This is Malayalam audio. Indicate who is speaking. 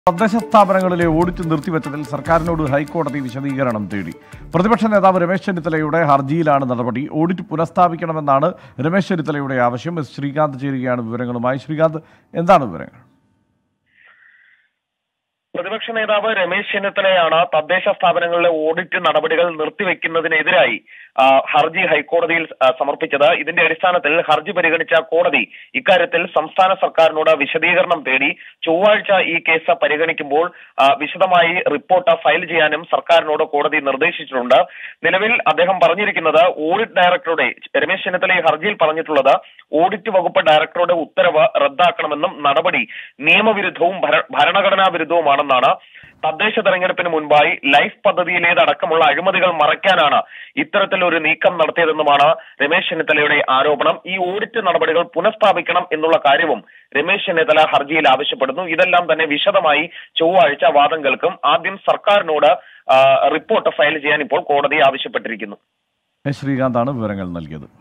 Speaker 1: തദ്ദേശ സ്ഥാപനങ്ങളിലെ ഓഡിറ്റ് നിർത്തിവെച്ചതിൽ സർക്കാരിനോട് ഹൈക്കോടതി വിശദീകരണം തേടി പ്രതിപക്ഷ നേതാവ് രമേശ് ചെന്നിത്തലയുടെ ഹർജിയിലാണ് നടപടി ഓഡിറ്റ് പുനഃസ്ഥാപിക്കണമെന്നാണ് രമേശ് ചെന്നിത്തലയുടെ ആവശ്യം എസ് ശ്രീകാന്ത് ചേരുകയാണ് വിവരങ്ങളുമായി ശ്രീകാന്ത് എന്താണ് വിവരങ്ങൾ
Speaker 2: പ്രതിപക്ഷ നേതാവ് രമേശ് ചെന്നിത്തലയാണ് തദ്ദേശ സ്ഥാപനങ്ങളിലെ ഓഡിറ്റ് നടപടികൾ നിർത്തിവെക്കുന്നതിനെതിരായി ആ, ഹർജി ഹൈക്കോടതിയിൽ ആ, സമർപ്പിച്ചത് ഇതിന്റെ അടിസ്ഥാനത്തിൽ ഹർജി പരിഗണിച്ച കോടതി ഇക്കാര്യത്തിൽ സംസ്ഥാന സർക്കാരിനോട് വിശദീകരണം തേടി ചൊവ്വാഴ്ച ഈ കേസ് പരിഗണിക്കുമ്പോൾ ആ, വിശദമായി റിപ്പോർട്ട് ഫയൽ ചെയ്യാനും സർക്കാരിനോട് കോടതി നിർദ്ദേശിച്ചിട്ടുണ്ട് നിലവിൽ അദ്ദേഹം പറഞ്ഞിരിക്കുന്നത് ഓഡിറ്റ് ഡയറക്ടറുടെ രമേശ് ചെന്നിത്തല ഈ ഹർജിയിൽ പറഞ്ഞിട്ടുള്ളത് ഓഡിറ്റ് വകുപ്പ് ഡയറക്ടറുടെ ഉത്തരവ് റദ്ദാക്കണമെന്നും നടപടി നിയമവിരുദ്ധവും ഭര- ഭരണഘടനാ വിരുദ്ധവുമാണെന്നാണ് തദ്ദേശ തെരഞ്ഞെടുപ്പിന് മുൻപായി ലൈഫ് പദ്ധതിയിലേതടക്കമുള്ള അഴിമതികൾ മറയ്ക്കാനാണ് ഇത്തരത്തിലൊരു നീക്കം നടത്തിയതെന്നുമാണ് രമേശ് ചെന്നിത്തലയുടെ ആരോപണം ഈ ഓഡിറ്റ് നടപടികൾ പുനഃസ്ഥാപിക്കണം എന്നുള്ള കാര്യവും രമേശ് ചെന്നിത്തല ഹർജിയിൽ ആവശ്യപ്പെടുന്നു ഇതെല്ലാം തന്നെ വിശദമായി ചൊവ്വാഴ്ച വാദം കേൾക്കും ആദ്യം സർക്കാരിനോട് ആ, റിപ്പോർട്ട് ഫയൽ ചെയ്യാൻ ഇപ്പോൾ കോടതി ആവശ്യപ്പെട്ടിരിക്കുന്നു
Speaker 1: എസ് ശ്രീകാന്താണ് വിവരങ്ങൾ നൽകിയത്